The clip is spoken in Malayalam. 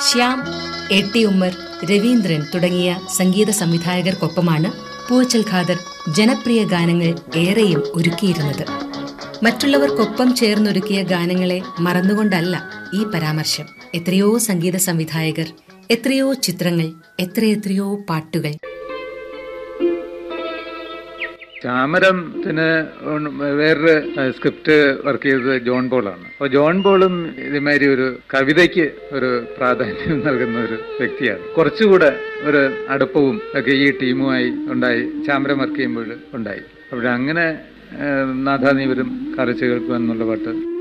ശ്യാം എ ടി ഉമ്മർ രവീന്ദ്രൻ തുടങ്ങിയ സംഗീത സംവിധായകർക്കൊപ്പമാണ് പൂവച്ചൽ ഖാദർ ജനപ്രിയ ഗാനങ്ങൾ ഏറെയും ഒരുക്കിയിരുന്നത് മറ്റുള്ളവർക്കൊപ്പം ചേർന്നൊരുക്കിയ ഗാനങ്ങളെ മറന്നുകൊണ്ടല്ല ഈ പരാമർശം എത്രയോ സംഗീത സംവിധായകർ എത്രയോ ചിത്രങ്ങൾ എത്രയെത്രയോ പാട്ടുകൾ ചാമരത്തിന് വേറൊരു സ്ക്രിപ്റ്റ് വർക്ക് ചെയ്തത് ജോൺ പോളാണ് അപ്പോൾ ജോൺ പോളും ഇതുമാതിരി ഒരു കവിതയ്ക്ക് ഒരു പ്രാധാന്യം നൽകുന്ന ഒരു വ്യക്തിയാണ് കുറച്ചുകൂടെ ഒരു അടുപ്പവും ഒക്കെ ഈ ടീമുമായി ഉണ്ടായി ചാമരം വർക്ക് ചെയ്യുമ്പോൾ ഉണ്ടായി അവിടെ അങ്ങനെ നാഥാനീവരും കരച്ചു കേൾക്കുക എന്നുള്ള പാട്ട്